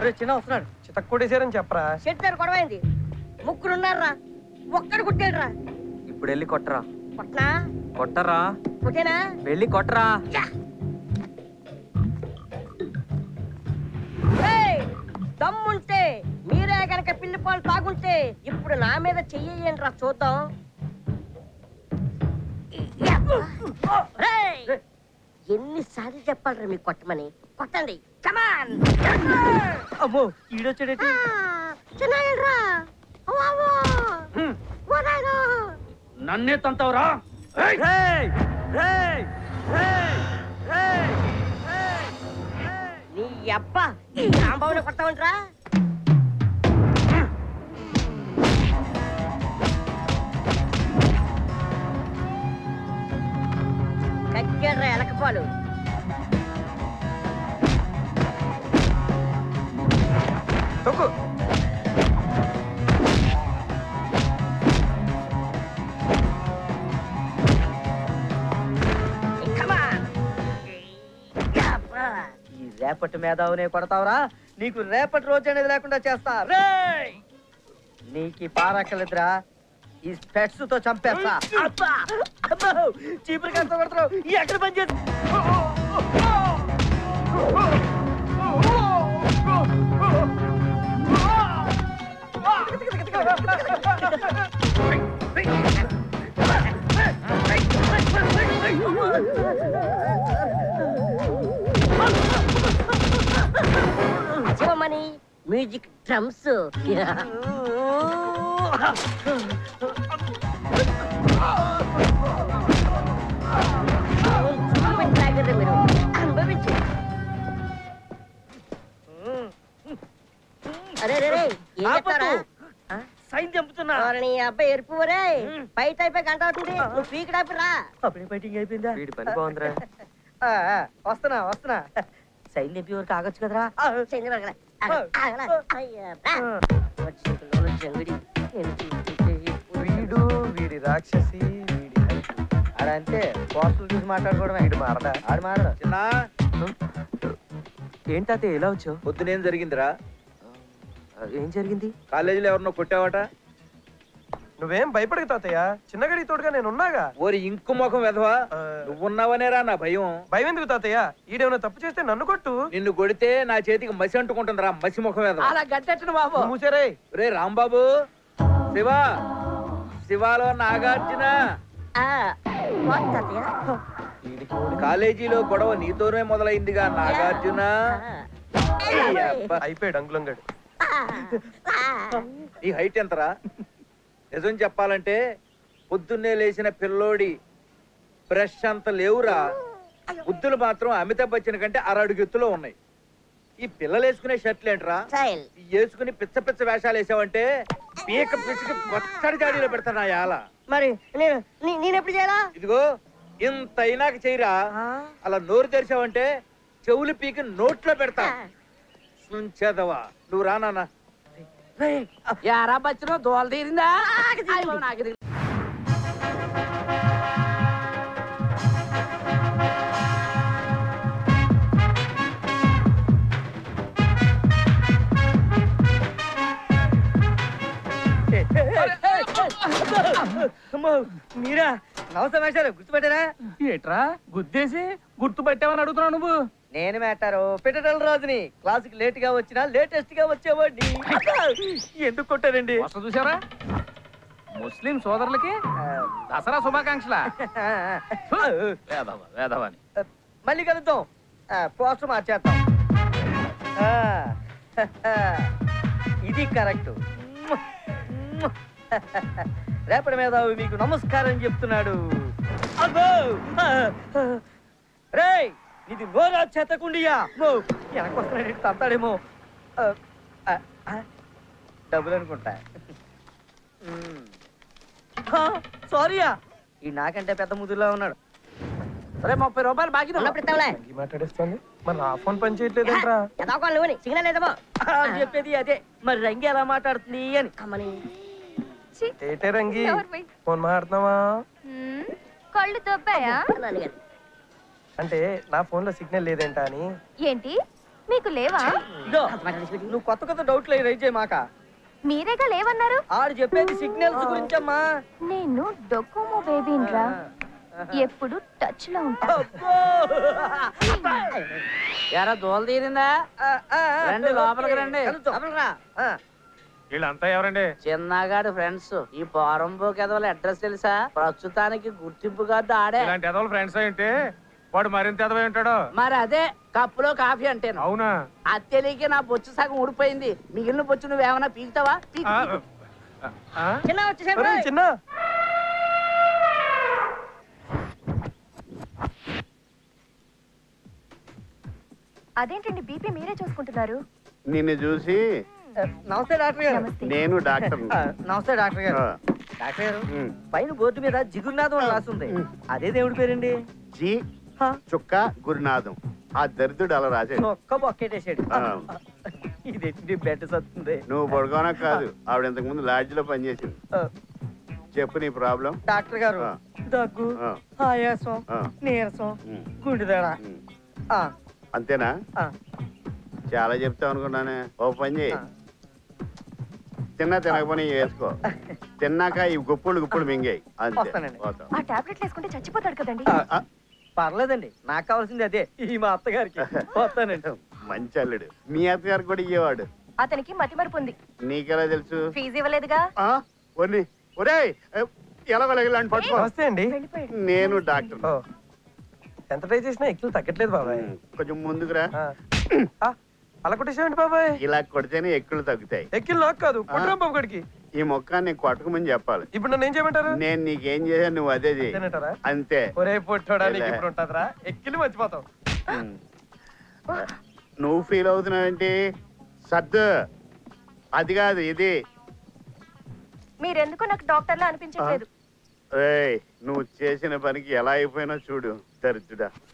రే చిన్న వస్తున్నాడు చితక్ కొట్టేశారని చెప్పరా షెట్ దగ్గర గొడవైంది ముగ్గురు ఉన్నారా ఒక్కడు కొట్టాడురా ఇప్పుడు వెళ్ళి కొట్టరా కొట్నా కొట్టరా కొట్టేనా వెళ్ళి కొట్టరా ఏయ్, దమ్ముంటే మీరే గనక పిల్లి పాలు తాగుంటే ఇప్పుడు నా మీద చెయ్యండి రా చూద్దాం ఏయ్, ఎన్నిసార్లు చెప్పాలరా మీకు కొట్టమని కొట్టండి కమాన్ అమ్మో ఈడొచ్చాడేటి చిన్నరా నన్నే తంతావురా రేయ్! రేయ్! రేయ్! రేయ్! రేయ్! నీ అబ్బా ఈ రాంబాబుని కొడతామంటరా కక్కేడ్రా ఎలకపాలు తొక్కు కమాన్ ఈ రేపటి మేధావునే కొడతావురా నీకు రేపటి రోజు అనేది లేకుండా చేస్తా రేయ్ నీకు ఈ పారక్కలేదురా ఈ స్పెట్స్ తో చంపేస్తా అబ్బా! అబ్బో! చీపురు కాస్త కొడతావు ఎక్కడ పని చేస్తా శివమణి మ్యూజిక్ డ్రమ్స్ మీరు అనుభవించు అరే రే రే ఏం చెప్తారా సైన్ చంపుతున్నా నీ అబ్బాయి ఎరుపు రే బయట అయిపోయి గంట అవుతుంది నువ్వు పీకడాపి రా అప్పుడే ఫైటింగ్ అయిపోయిందా వీడి పని బాగుందిరా ఆ, ఆ, వస్తున్నా వస్తున్నా సైన్ చెప్పి వరకు ఆగొచ్చు కదరా చెంది పడకరా. ఆగ, ఆగరా. అయ్యా, రా. వచ్చి పిల్లలు జంగిడి. నేను తీసుకుంటే ఇప్పుడు వీడు వీడి రాక్షసి వీడి ఆడంతే పోస్టులు చూసి మాట్లాడుకోవడమే వీడు మారడా ఆడు మారడు చిన్న ఏంటి తాతయ్య ఎలా వచ్చావు పొద్దునేం జరిగిందిరా ఏం జరిగింది కాలేజీలో ఎవరినో కొట్టావట నువ్వేం భయపడకు తాతయ్య చిన్నగడి తోడుగా నేను ఉన్నాగా ఓరి ఇంకు ముఖం వెధవా ఆ, నువ్వున్నావనేరా నా భయం భయం ఎందుకు తాతయ్య ఈడేమైనా తప్పు చేస్తే నన్ను కొట్టు నిన్ను కొడితే నా చేతికి మసి అంటుకుంటుందిరా మసి ముఖం వెధవా అలా గట్టెట్టను బాబు నువ్వు మూసారే రే రాంబాబు శివ శివాలో నాగార్జున ఆ, what తాతయ్య? కాలేజీలో గొడవ నీతోనే మొదలైందిగా నాగార్జున ఈ అబ్బ. అయిపోయాడు అంగులంగడు ఆ, ఆ. నీ హైట్ ఎంతరా నిజం చెప్పాలంటే పొద్దున్నే లేచిన పిల్లోడి బ్రష్ అంత లేవురా బుద్ధులు మాత్రం అమితాబ్ బచ్చన్ కంటే అరడుగు ఎత్తులో ఉన్నాయి ఈ పిల్లలు వేసుకునే షర్ట్లు ఏంట్రా స్టైల్ ఈ వేసుకుని పిచ్చ పిచ్చ వేషాలు వేసావంటే పీక పిచ్చికి పచ్చడి జాడీలో పెడతాను ఆ యాల మరి నేను నీ- నేను ఎప్పుడు చేయాలా ఇదిగో ఇంత అయినాక చెయ్యరా అలా నోరు తెరిచావంటే చెవులు పీకి నోట్లో పెడతా సుంచేదవా నువ్వు రా నాన్న యారా బచ్చిన దోల తీరిందా అయ్యో, నాకు ఇది- అమ్మో, మీరా నమస్తే మేషారు గుర్తుపెట్టారా ఏట్రా గుద్దేసి గుర్తు పెట్టావని అడుగుతున్నావు నువ్వు నేను మేటారు పెట్టటల రాజుని క్లాసుకి లేట్ గా వచ్చినా లేటెస్ట్ గా వచ్చేవాడిని ఎందుకు కొట్టారండి వస్త చూసారా ముస్లిం సోదరులకి దసరా శుభాకాంక్షల వేదవ వేదవని మళ్ళీ కలుద్దాం ఆ, పోస్టర్ మార్చేద్దాం ఆ, ఇది కరెక్ట్ రేపటి మీద మీకు నమస్కారం చెప్తున్నాడు అబ్బో! రేయ్ ఇది నోరా చేతకుండియా వెనక్కి వస్తున్నాడు తంతాడేమో ఆ, ఆ, ఆ, డబ్బులు అనుకుంటా మ్మ్. హా, సారీయా ఈ నాకంటే పెద్ద ముదురులో ఉన్నాడు సరే ముప్పై రూపాయలు బాకీ ఉంది. ఉన్నప్పుడు ఇస్తాంలే ఈ మాట్లాడేస్తుంది మరి నా ఫోన్ పని చేయట్లేదేంట్రా ఎదాకోవాలి నువ్వు సిగ్నల్ లేదేమో ఆ, చెప్పేది అదే మరి రంగి ఎలా మాట్లాడుతుంది అని అమ్మని ఏటే రంగి ఫోన్ మాట్లాడుతున్నావా హ్మ్, కళ్ళు దొబ్బాయా అన్నాను కదా. అంటే నా ఫోన్ లో సిగ్నల్ లేదేంటా అని ఏంటి మీకు లేవా ఇదో, నువ్వు కొత్త కొత్త డౌట్లు రైజ్ చేయి మాక మీరేగా లేవన్నారు ఆడు చెప్పేది సిగ్నల్స్ గురించమ్మా నేను డొకోమో బేబీన్రా ఎప్పుడు టచ్ లో ఉంటా అబ్బో! ఎరా దోల తీరిందా ఆ, ఆ, ఆ, రండి, లోపలికి రండి. కలుద్దాం. లోపలికి రా. ఆ, వీళ్ళంతా ఎవరండి చిన్నగాడు ఫ్రెండ్స్ ఈ పోరంబో కదవల అడ్రస్ తెలుసా ప్రస్తుతానికి గుర్తింపు కార్డు ఆడే ఇలాంటి ఎదవల ఫ్రెండ్స్ ఏంటి వాడు మరింత ఎదవై ఉంటాడు మరి అదే కప్పులో కాఫీ అంటేను అవునా అది తెలియక నా బొచ్చు సగం ఊడిపోయింది మిగిలిన బొచ్చు నువ్వేమన్నా పీకుతావా పీకు, ఆ, పీకు. ఆ? చిన్న వచ్చేసాడు ఒరేయ్, రోయ్. చిన్న అదేంటండి బీపీ మీరే చూసుకుంటున్నారు నిన్ను చూసి నమస్తే డాక్టర్ గారు నమస్తే నేను డాక్టర్ ఆ, నమస్తే డాక్టర్ గారు డాక్టర్ గారు పైన బోర్డు మీద జిగురునాథం అని రాస్తుంది అదే దేవుడి పేరండి జి హా, చుక్క గురునాథం ఆ దరిద్రుడు అలా రాశాడు ఒక్క బొక్కెట్టేసాడు ఆ. ఇది బెడ్ సత్తుంది నువ్వు పడుకోనా కాదు ఆవిడ ఇంతకు ముందు లాడ్జ్ లో పనిచేసింది ఆ, చెప్పు నీ ప్రాబ్లం డాక్టర్ గారు ఆ. దగ్గు ఆ. ఆయాసం ఆ. నీరసం ఉమ్, గుండెదడ ఉమ్. ఆ, అంతేనా ఆ, చాలా చెప్తావు అనుకున్నానే ఓ పని చేయి ఆ. తిన్నా తినకపోయి వేసుకో తిన్నాక ఈ గుప్పులు గుప్పులు మింగాయి అంతే వస్తానండి. పోతాం. ఆ టాబ్లెట్లు వేసుకుంటే చచ్చిపోతాడు కదండి ఆ, ఆ, పర్లేదండి నాకు కావాల్సింది అదే ఈ మా అత్తగారికి వస్తానండి మంచి అల్లుడు మీ అత్తగారు కూడా ఇయ్యేవాడు అతనికి మతిమరుపు ఉంది నీకెలా తెలుసు ఫీజు ఇవ్వలేదుగా ఆ ఒర్ని ఒరేయ్ ఎలాగోలాంటి పట్టుకో నమస్తే అండి వెళ్ళిపోయాడు నేను డాక్టర్ ఓ. ఎంత ట్రై చేసినా ఎక్కువ తగ్గట్లేదు బాబాయ్ కొంచెం ముందుకురా ఆ. ఆ, అలా కొట్టేసావేంటి బాబాయ్ ఇలా కొడితేనే ఎక్కులు తగ్గుతాయి ఎక్కిల్ నాకు కాదు కొట్టరాం బాబు గడికి ఈ మొక్కాన్ని నీకు కొట్టకమని చెప్పాలి ఇప్పుడు నన్ను ఏం చేయమంటారు నేను నీకేం చేశాను నువ్వు అదే చేయి తినంటారా అంతే ఒరే పొట్టోడా నీకు ఎలా? ఇప్పుడు ఉంటుందిరా ఎక్కిలి మర్చిపోతావు ఉమ్. నువ్వు ఫీల్ అవుతున్నావేంటి సర్దు అది కాదు ఇది మీరెందుకు నాకు డాక్టర్లా అనిపించట్లేదు ఏయ్ నువ్వు చేసిన పనికి ఎలా అయిపోయినా చూడు దరిద్రుడా